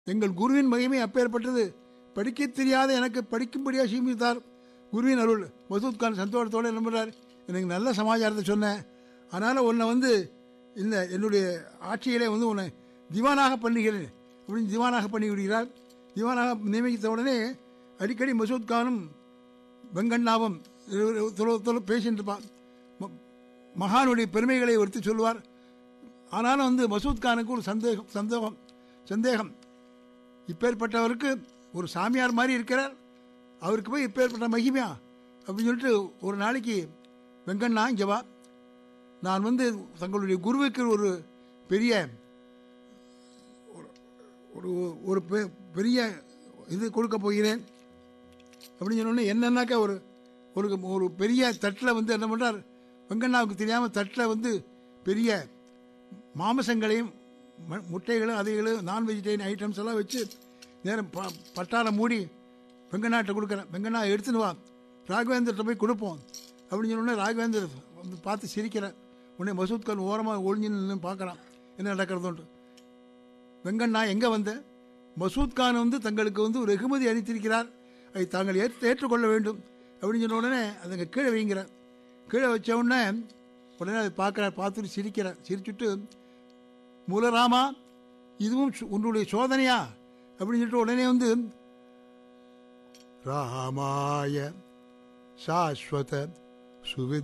எங்கள் குருவின் மகிமை அப்பேற்பட்டது படிக்க தெரியாத எனக்கு படிக்கும்படியாக சீமித்தார் குருவின் அருள் மசூத் கான் சந்தோஷத்தோடு என்ன பண்ணுறார் எனக்கு நல்ல சமாச்சாரத்தை சொன்னேன் அதனால் உன்னை வந்து இந்த என்னுடைய ஆட்சியிலே வந்து உன்னை திவானாக பண்ணுகிறேன் அப்படின்னு திவானாக பண்ணி விடுகிறார் திவானாக நியமித்த உடனே அடிக்கடி மசூத் கானும் வெங்கண்ணாவும் தொலை பேசிட்டு இருப்பான் ம- மகானுடைய பெருமைகளை எடுத்து சொல்லுவார் ஆனாலும் வந்து மசூத் கானுக்கு ஒரு சந்தேகம் சந்தேகம் சந்தேகம் இப்பேற்பட்டவருக்கு ஒரு சாமியார் மாதிரி இருக்கிறார் அவருக்கு போய் இப்பேற்பட்ட மகிமையா அப்படின்னு சொல்லிட்டு ஒரு நாளைக்கு வெங்கண்ணா இங்கே வா நான் வந்து தங்களுடைய குருவுக்கு ஒரு பெரிய ஒரு- ஒரு ஒரு பெ- பெரிய இது கொடுக்க போகிறேன் அப்படின்னு சொன்னோடனே என்னன்னாக்கா ஒரு ஒரு ஒரு பெரிய தட்டில் வந்து என்ன பண்ணுறார் வெங்கண்ணாவுக்கு தெரியாமல் தட்டில் வந்து பெரிய மாமிசங்களையும் ம- முட்டைகளும் அதைகளும் நான் வெஜிடேரியன் ஐட்டம்ஸ் எல்லாம் வச்சு நேரம் ப பட்டாரம் மூடி வெங்கண்ணாட்ட கொடுக்குறேன் வெங்கண்ணா எடுத்துன்னு வா ராகவேந்திரத்தை போய் கொடுப்போம் அப்படின்னு சொன்னோடனே ராகவேந்தர் வந்து பார்த்து சிரிக்கிறேன் உடனே மசூத் கான் ஓரமாக ஒளிஞ்சு நின்று பார்க்குறான் என்ன நடக்கிறதுன்ட்டு வெங்கண்ணா எங்கே வந்த மசூத் கான் வந்து தங்களுக்கு வந்து ஒரு வெகுமதி அளித்திருக்கிறார் அதை தாங்கள் ஏற்று ஏற்றுக்கொள்ள வேண்டும் அப்படின்னு சொன்ன உடனே அதுங்க கீழே வைங்கிறார் கீழே வச்ச உடனே உடனே அதை பார்க்குறார் பார்த்துட்டு சிரிக்கிறார் சிரிச்சுட்டு மூலராமா இதுவும் சு- உன்னுடைய சோதனையா அப்படின்னு சொல்லிட்டு உடனே வந்து ராமாய சாஸ்வத சுவி